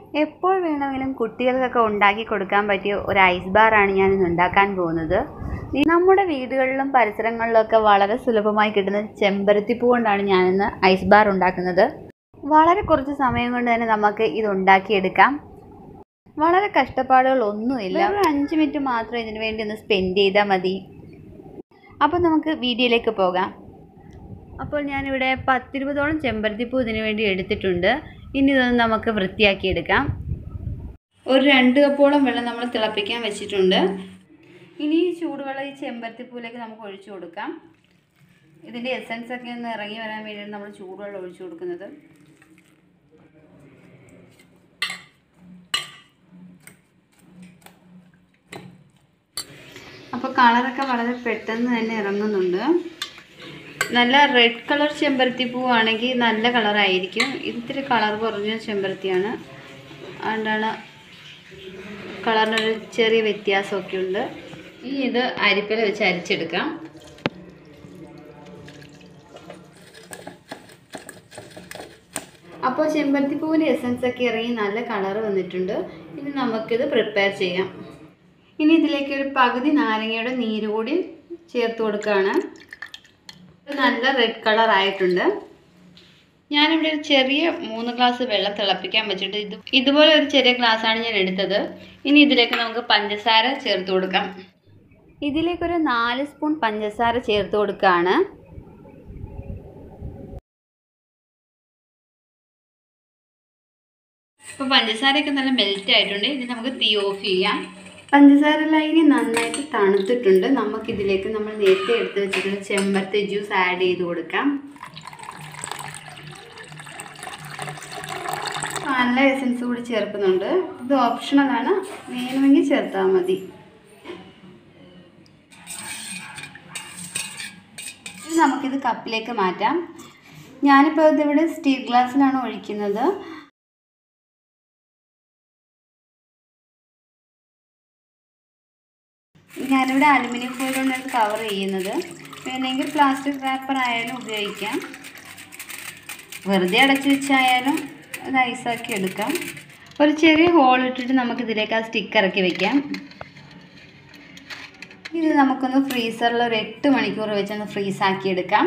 എപ്പോൾ വേണമെങ്കിലും കുട്ടികൾക്കൊക്കെ ഉണ്ടാക്കി കൊടുക്കാൻ പറ്റിയ ഒരു ഐസ് ബാറാണ് ഞാൻ ഇന്ന് ഉണ്ടാക്കാൻ പോകുന്നത് ഈ നമ്മുടെ വീടുകളിലും പരിസരങ്ങളിലൊക്കെ വളരെ സുലഭമായി കിട്ടുന്ന ചെമ്പരത്തിപ്പൂ കൊണ്ടാണ് ഞാനിന്ന് ഐസ് ബാർ ഉണ്ടാക്കുന്നത് വളരെ കുറച്ച് സമയം കൊണ്ട് തന്നെ നമുക്ക് ഇത് ഉണ്ടാക്കിയെടുക്കാം വളരെ കഷ്ടപ്പാടുകളൊന്നുമില്ല ഒരു അഞ്ച് മിനിറ്റ് മാത്രം ഇതിനു വേണ്ടി ഒന്ന് സ്പെൻഡ് ചെയ്താൽ മതി അപ്പോൾ നമുക്ക് വീഡിയോയിലേക്ക് പോകാം അപ്പോൾ ഞാനിവിടെ പത്തിരുപതോളം ചെമ്പരത്തിപ്പൂ ഇതിനു വേണ്ടി എടുത്തിട്ടുണ്ട് ഇനി ഇതൊന്ന് നമുക്ക് വൃത്തിയാക്കിയെടുക്കാം ഒരു രണ്ട് കപ്പോളം വെള്ളം നമ്മൾ തിളപ്പിക്കാൻ വെച്ചിട്ടുണ്ട് ഇനി ഈ ചൂടുവെള്ളം ഈ ചെമ്പരത്തിപ്പൂവിലേക്ക് നമുക്ക് ഒഴിച്ചു കൊടുക്കാം ഇതിൻ്റെ എസൻസ് ഒക്കെ ഒന്ന് ഇറങ്ങി വരാൻ വേണ്ടിയാണ് നമ്മൾ ചൂടുവെള്ളം ഒഴിച്ചു കൊടുക്കുന്നത് അപ്പോൾ കളറൊക്കെ വളരെ പെട്ടെന്ന് തന്നെ ഇറങ്ങുന്നുണ്ട് നല്ല റെഡ് കളർ ചെമ്പരത്തി പൂവാണെങ്കിൽ നല്ല കളറായിരിക്കും ഇത്തിരി കളർ കുറഞ്ഞ ചെമ്പരത്തിയാണ് അതുകൊണ്ടാണ് കളറിനൊരു ചെറിയ വ്യത്യാസമൊക്കെ ഉണ്ട് ഇനി ഇത് അരിപ്പല വെച്ച് അരിച്ചെടുക്കാം അപ്പോൾ ചെമ്പരത്തി പൂവിൻ്റെ എസൻസ് ഒക്കെ ഇറങ്ങി നല്ല കളർ വന്നിട്ടുണ്ട് ഇനി നമുക്കിത് പ്രിപ്പയർ ചെയ്യാം ഇനി ഇതിലേക്ക് ഒരു പകുതി നാരങ്ങയുടെ നീര് കൂടി ചേർത്ത് കൊടുക്കുകയാണ് ഇത് നല്ല റെഡ് കളർ ആയിട്ടുണ്ട് ഞാനിവിടെ ഒരു ചെറിയ മൂന്ന് ഗ്ലാസ് വെള്ളം തിളപ്പിക്കാൻ വെച്ചിട്ട് ഇത് ഇതുപോലെ ഒരു ചെറിയ ഗ്ലാസ്സാണ് ഞാൻ എടുത്തത് ഇനി ഇതിലേക്ക് നമുക്ക് പഞ്ചസാര ചേർത്ത് കൊടുക്കാം ഇതിലേക്കൊരു നാല് സ്പൂൺ പഞ്ചസാര ചേർത്ത് കൊടുക്കുകയാണ് ഇപ്പോൾ പഞ്ചസാരയൊക്കെ നല്ല മെൽറ്റ് ആയിട്ടുണ്ട് ഇനി നമുക്ക് തീ ഓഫ് ചെയ്യാം പഞ്ചസാര ലൈനി നന്നായിട്ട് തണുത്തിട്ടുണ്ട് നമുക്കിതിലേക്ക് നമ്മൾ നേരത്തെ എടുത്ത് വെച്ചിട്ടുള്ള ചെമ്പരത്തി ജ്യൂസ് ആഡ് ചെയ്ത് കൊടുക്കാം നല്ല എസൻസ് കൂടി ചേർക്കുന്നുണ്ട് ഇത് ഓപ്ഷണലാണ് വേണമെങ്കിൽ ചേർത്താൽ മതി ഇനി നമുക്കിത് കപ്പിലേക്ക് മാറ്റാം ഞാനിപ്പോൾ ഇതിവിടെ സ്റ്റീൽ ഗ്ലാസ്സിലാണ് ഒഴിക്കുന്നത് ഞാനിവിടെ അലുമിനിയം ഫോയിൽ കൊണ്ടാണ് കവർ ചെയ്യുന്നത് വേണമെങ്കിൽ പ്ലാസ്റ്റിക് റാപ്പർ ആയാലും ഉപയോഗിക്കാം വെറുതെ അടച്ചു വെച്ചായാലും അത് ഐസാക്കി എടുക്കാം ഒരു ചെറിയ ഹോൾ ഇട്ടിട്ട് നമുക്കിതിലേക്ക് ആ സ്റ്റിക്ക് ഇറക്കി വെക്കാം ഇത് നമുക്കൊന്ന് ഫ്രീസറിൽ ഒരു എട്ട് മണിക്കൂർ വെച്ചൊന്ന് ഫ്രീസാക്കി എടുക്കാം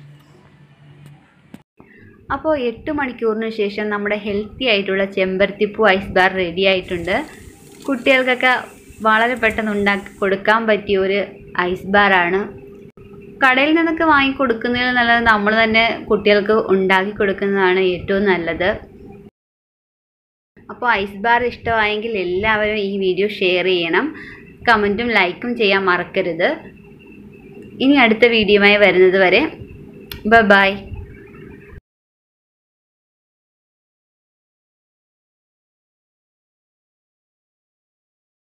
അപ്പോൾ എട്ട് മണിക്കൂറിന് ശേഷം നമ്മുടെ ഹെൽത്തി ആയിട്ടുള്ള ചെമ്പരത്തിപ്പൂ ഐസ് ബാർ റെഡി ആയിട്ടുണ്ട് കുട്ടികൾക്കൊക്കെ വളരെ പെട്ടെന്ന് ഉണ്ടാക്കി കൊടുക്കാൻ പറ്റിയ ഒരു ഐസ് ബാറാണ് കടയിൽ നിന്നൊക്കെ വാങ്ങി കൊടുക്കുന്നതിൽ നല്ലത് നമ്മൾ തന്നെ കുട്ടികൾക്ക് ഉണ്ടാക്കി കൊടുക്കുന്നതാണ് ഏറ്റവും നല്ലത് അപ്പോൾ ഐസ് ബാർ ഇഷ്ടമായെങ്കിൽ എല്ലാവരും ഈ വീഡിയോ ഷെയർ ചെയ്യണം കമൻറ്റും ലൈക്കും ചെയ്യാൻ മറക്കരുത് ഇനി അടുത്ത വീഡിയോയുമായി വരുന്നത് വരെ ബൈ